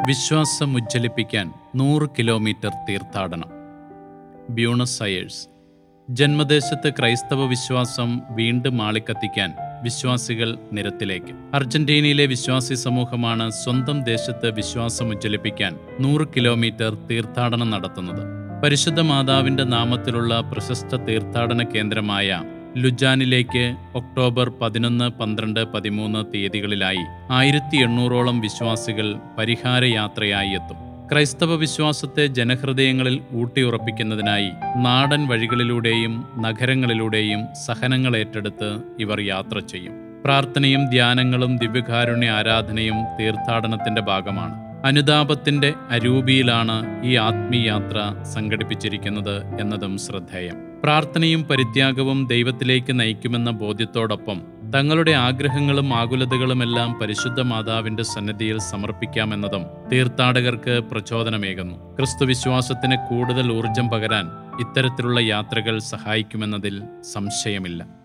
വിശ്വാസം ഉജ്ജ്വലിപ്പിക്കാൻ നൂറ് കിലോമീറ്റർ തീർത്ഥാടനം ബ്യൂണസ് അയേഴ്സ് ജന്മദേശത്ത് ക്രൈസ്തവ വിശ്വാസം വീണ്ടും ആളിക്കത്തിക്കാൻ വിശ്വാസികൾ നിരത്തിലേക്ക് അർജന്റീനയിലെ വിശ്വാസി സമൂഹമാണ് സ്വന്തം ദേശത്ത് വിശ്വാസം ഉജ്ജ്വലിപ്പിക്കാൻ നൂറ് കിലോമീറ്റർ തീർത്ഥാടനം നടത്തുന്നത് പരിശുദ്ധ മാതാവിന്റെ നാമത്തിലുള്ള പ്രശസ്ത തീർത്ഥാടന കേന്ദ്രമായ ലുജാനിലേക്ക് ഒക്ടോബർ പതിനൊന്ന് പന്ത്രണ്ട് പതിമൂന്ന് തീയതികളിലായി ആയിരത്തി എണ്ണൂറോളം വിശ്വാസികൾ പരിഹാര യാത്രയായി എത്തും ക്രൈസ്തവ വിശ്വാസത്തെ ജനഹൃദയങ്ങളിൽ ഊട്ടിയുറപ്പിക്കുന്നതിനായി നാടൻ വഴികളിലൂടെയും നഗരങ്ങളിലൂടെയും സഹനങ്ങൾ ഏറ്റെടുത്ത് ഇവർ യാത്ര ചെയ്യും പ്രാർത്ഥനയും ധ്യാനങ്ങളും ദിവ്യകാരുണ്യ ആരാധനയും തീർത്ഥാടനത്തിന്റെ ഭാഗമാണ് അനുതാപത്തിന്റെ അരൂപിയിലാണ് ഈ ആത്മീയാത്ര സംഘടിപ്പിച്ചിരിക്കുന്നത് എന്നതും ശ്രദ്ധേയം പ്രാർത്ഥനയും പരിത്യാഗവും ദൈവത്തിലേക്ക് നയിക്കുമെന്ന ബോധ്യത്തോടൊപ്പം തങ്ങളുടെ ആഗ്രഹങ്ങളും ആകുലതകളുമെല്ലാം പരിശുദ്ധ മാതാവിന്റെ സന്നിധിയിൽ സമർപ്പിക്കാമെന്നതും തീർത്ഥാടകർക്ക് പ്രചോദനമേകുന്നു ക്രിസ്തുവിശ്വാസത്തിന് കൂടുതൽ ഊർജം പകരാൻ ഇത്തരത്തിലുള്ള യാത്രകൾ സഹായിക്കുമെന്നതിൽ സംശയമില്ല